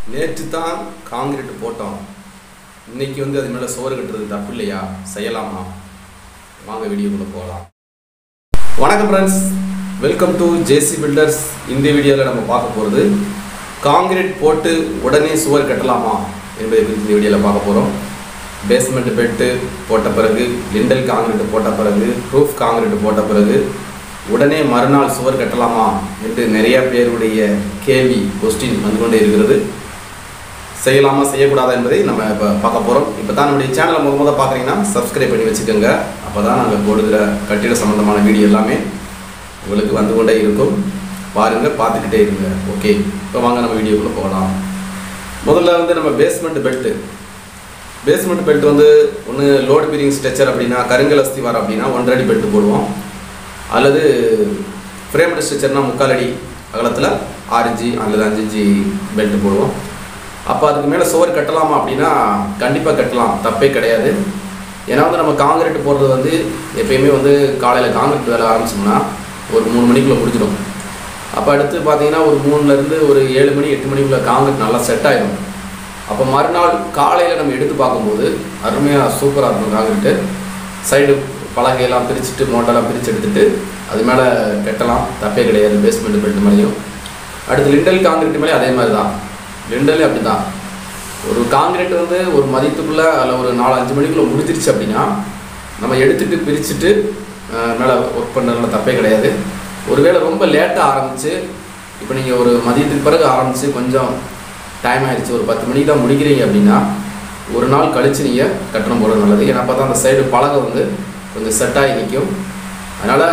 நேற்று தான் காங்கிரீட் போட்டோம் இன்னைக்கு வந்து அது மேலே சோறு கட்டுறது தப்பு இல்லையா செய்யலாமா வாங்க வீடியோக்குள்ளே போகலாம் வணக்கம் friends welcome to J C builders இந்த வீடியோவில் நம்ம பார்க்க போகிறது காங்கிரீட் போட்டு உடனே சுவர் கட்டலாமா என்பதை குறித்து இந்த வீடியோவில் பார்க்க போகிறோம் பேஸ்மெண்ட் பெட்டு போட்ட பிறகு லிண்டல் காங்கிரீட் போட்ட பிறகு ப்ரூஃப் காங்கிரீட் போட்ட பிறகு உடனே மறுநாள் சுவர் கட்டலாமா என்று நிறைய பேருடைய கேள்வி கொஸ்டின் வந்து கொண்டே இருக்கிறது செய்யலாமா செய்யக்கூடாதா என்பதை நம்ம இப்போ பார்க்க போகிறோம் இப்போ தான் நம்முடைய சேனலை முத முத பார்க்குறீங்கன்னா சப்ஸ்கிரைப் பண்ணி வச்சுக்கோங்க அப்போ தான் நாங்கள் போடுகிற கட்டிட சம்மந்தமான வீடியோ எல்லாமே உங்களுக்கு வந்து கொண்டே இருக்கும் பாருங்கள் பார்த்துக்கிட்டே இருங்க ஓகே இப்போ வாங்க நம்ம வீடியோக்குள்ளே போகலாம் முதல்ல வந்து நம்ம பேஸ்மெண்ட் பெல்ட்டு பேஸ்மெண்ட் பெல்ட் வந்து ஒன்று லோடு பீரிங் ஸ்ட்ரெச்சர் அப்படின்னா கருங்கல் அஸ்திவாரம் அப்படின்னா ஒன்றரை அடி பெல்ட் போடுவோம் அல்லது ஃப்ரேம்டு ஸ்ட்ரெச்சர்னா முக்கால் அடி அகலத்தில் ஆறு இன்ச்சு அல்லது அஞ்சு இன்ச்சு பெல்ட் போடுவோம் அப்போ அதுக்கு மேலே சுவர் கட்டலாமா அப்படின்னா கண்டிப்பாக கட்டலாம் தப்பே கிடையாது ஏன்னா வந்து நம்ம காங்கிரீட் போடுறது வந்து எப்பயுமே வந்து காலையில் காங்கிரீட் வேலை ஆரம்பிச்சோம்னா ஒரு மூணு மணிக்குள்ளே முடிஞ்சிடும் அப்போ அடுத்து பார்த்தீங்கன்னா ஒரு மூணுலேருந்து ஒரு ஏழு மணி எட்டு மணிக்குள்ளே காங்கிரீட் நல்லா செட் ஆகிடும் அப்போ மறுநாள் காலையில் நம்ம எடுத்து பார்க்கும்போது அருமையாக சூப்பராக இருக்கும் காங்கிரீட்டு சைடு பலகையெல்லாம் பிரிச்சுட்டு மோட்டெல்லாம் பிரித்து எடுத்துட்டு அது மேலே கட்டலாம் தப்பே கிடையாது பேஸ்மெண்ட் பெல்ட் மேலேயும் அடுத்து லிண்டல் காங்கிரீட் மேலே அதே மாதிரி தான் லிண்டலே அப்படி தான் ஒரு காங்கிரீட் வந்து ஒரு மதியத்துக்குள்ளே அதில் ஒரு நாலு அஞ்சு மணிக்குள்ளே முடிஞ்சிருச்சு அப்படின்னா நம்ம எடுத்துட்டு பிரிச்சுட்டு மேலே ஒர்க் பண்ணுறதுல தப்பே கிடையாது ஒருவேளை ரொம்ப லேட்டாக ஆரம்பித்து இப்போ நீங்கள் ஒரு மதியத்துக்கு பிறகு ஆரம்பித்து கொஞ்சம் டைம் ஆயிடுச்சு ஒரு பத்து மணிக்கு தான் முடிக்கிறீங்க அப்படின்னா ஒரு நாள் கழித்து நீங்கள் கட்டணம் போடுறது நல்லது ஏன்னா அப்போ தான் அந்த சைடு பலகை வந்து கொஞ்சம் செட் ஆகி நிற்கும் அதனால்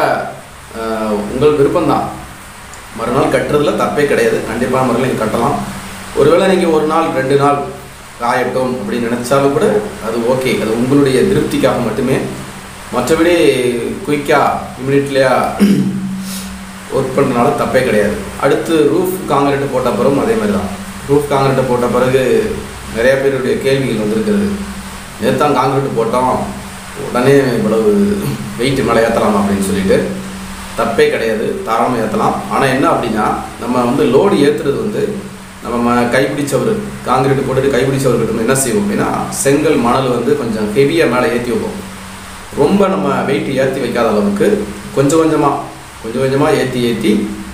உங்கள் விருப்பம்தான் மறுநாள் கட்டுறதுல தப்பே கிடையாது கண்டிப்பாக மறுநாள் நீங்கள் கட்டலாம் ஒருவேளை நீங்கள் ஒரு நாள் ரெண்டு நாள் காயட்டும் அப்படின்னு நினச்சாலும் கூட அது ஓகே அது உங்களுடைய திருப்திக்காக மட்டுமே மற்றபடி குயிக்காக இமிடியட்லியாக ஒர்க் பண்ணுறதுனால தப்பே கிடையாது அடுத்து ரூஃப் காங்கிரீட்டு போட்ட பிறகும் அதே மாதிரி தான் ரூஃப் காங்கிரீட்டு போட்ட பிறகு நிறைய பேருடைய கேள்விகள் வந்திருக்கிறது நேற்று காங்கிரீட் போட்டோம் உடனே இவ்வளவு வெயிட் மேலே ஏற்றலாம் அப்படின்னு சொல்லிட்டு தப்பே கிடையாது தாராளமாக ஏற்றலாம் ஆனால் என்ன அப்படின்னா நம்ம வந்து லோடு ஏற்றுறது வந்து நம்ம கைப்பிடிச்சவர் காங்கிரீட் போட்டுட்டு கைப்பிடிச்சவர் கிட்ட என்ன செய்வோம் அப்படின்னா செங்கல் மணல் வந்து கொஞ்சம் ஹெவியாக மேலே ஏற்றி வைப்போம் ரொம்ப நம்ம வெயிட் ஏற்றி வைக்காத அளவுக்கு கொஞ்சம் கொஞ்சமாக கொஞ்சம் கொஞ்சமாக ஏற்றி ஏற்றி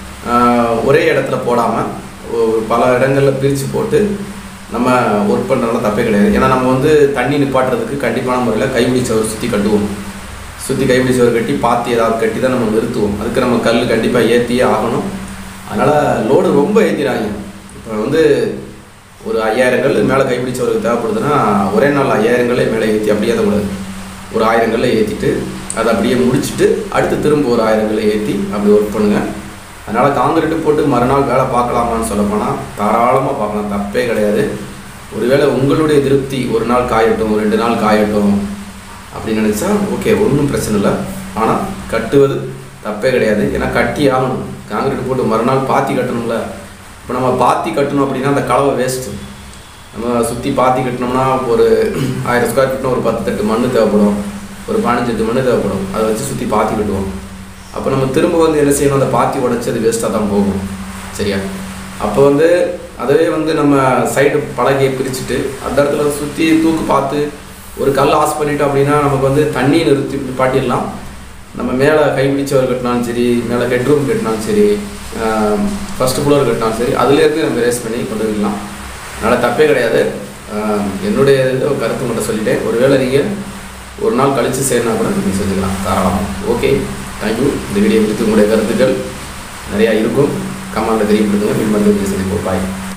ஒரே இடத்துல போடாமல் பல இடங்களில் பிரித்து போட்டு நம்ம ஒர்க் பண்ணுறதுனால தப்பே கிடையாது ஏன்னா நம்ம வந்து தண்ணி நிப்பாட்டுறதுக்கு கண்டிப்பான முறையில் கைப்பிடி சவர் சுற்றி கட்டுவோம் சுற்றி கைப்பிடி சவர் கட்டி பாத்தி ஏதாவது கட்டி தான் நம்ம நிறுத்துவோம் அதுக்கு நம்ம கல் கண்டிப்பாக ஏற்றியே ஆகணும் அதனால் லோடு ரொம்ப ஏற்றிடாங்க இப்போ வந்து ஒரு ஐயாயிரம் கல் மேலே கைப்பிடி சவருக்கு தேவைப்படுதுன்னா ஒரே நாள் ஐயாயிரம் கல்லே மேலே ஏற்றி அப்படியே கூடாது ஒரு ஆயிரம் கல்லை ஏற்றிட்டு அதை அப்படியே முடிச்சுட்டு அடுத்து திரும்ப ஒரு ஆயிரம் கல்லை ஏற்றி அப்படி ஒர்க் பண்ணுங்கள் அதனால் காங்கிரீட்டு போட்டு மறுநாள் வேலை பார்க்கலாமான்னு சொல்லப்போனால் தாராளமாக பார்க்கலாம் தப்பே கிடையாது ஒருவேளை உங்களுடைய திருப்தி ஒரு நாள் காயட்டும் ஒரு ரெண்டு நாள் காயட்டும் அப்படின்னு நினச்சா ஓகே ஒன்றும் பிரச்சனை இல்லை ஆனால் கட்டுவது தப்பே கிடையாது ஏன்னா கட்டி ஆகணும் காங்கிரீட் போட்டு மறுநாள் பாத்தி கட்டணும்ல இப்போ நம்ம பாத்தி கட்டணும் அப்படின்னா அந்த கலவை வேஸ்ட்டு நம்ம சுற்றி பாத்தி கட்டினோம்னா ஒரு ஆயிரம் ஸ்கொயர் ஃபீட்னா ஒரு பத்து தட்டு மண் தேவைப்படும் ஒரு பதினஞ்சு எட்டு மண் தேவைப்படும் அதை வச்சு சுற்றி பாத்தி கட்டுவோம் அப்போ நம்ம திரும்ப வந்து என்ன செய்யணும் அந்த பாத்தி உடச்சி அது வேஸ்ட்டாக தான் போகும் சரியா அப்போ வந்து அதுவே வந்து நம்ம சைடு பலகையை பிரிச்சுட்டு அந்த இடத்துல சுற்றி தூக்கு பார்த்து ஒரு கல் ஆஸ் பண்ணிட்டோம் அப்படின்னா நமக்கு வந்து தண்ணி நிறுத்தி பாட்டிடலாம் நம்ம மேலே கைப்பிடிச்சவர் கட்டினாலும் சரி மேலே ஹெட்ரூம் கட்டினாலும் சரி ஃபஸ்ட்டு ஃப்ளோர் கட்டினாலும் சரி அதுலேருந்து நம்ம ரேஸ் பண்ணி கொண்டு வரலாம் அதனால் தப்பே கிடையாது என்னுடைய கருத்து மட்டும் சொல்லிட்டேன் ஒருவேளை நீங்கள் ஒரு நாள் கழித்து செய்யணும்னா கூட நீங்கள் செஞ்சுக்கலாம் தாராளமாக ஓகே தேங்க்யூ இந்த வீடியோ குறித்து உங்களுடைய கருத்துக்கள் நிறையா இருக்கும் கமெண்ட்டில் தெரியப்படுத்துங்க மீன் வந்து சந்திப்போம் பாய்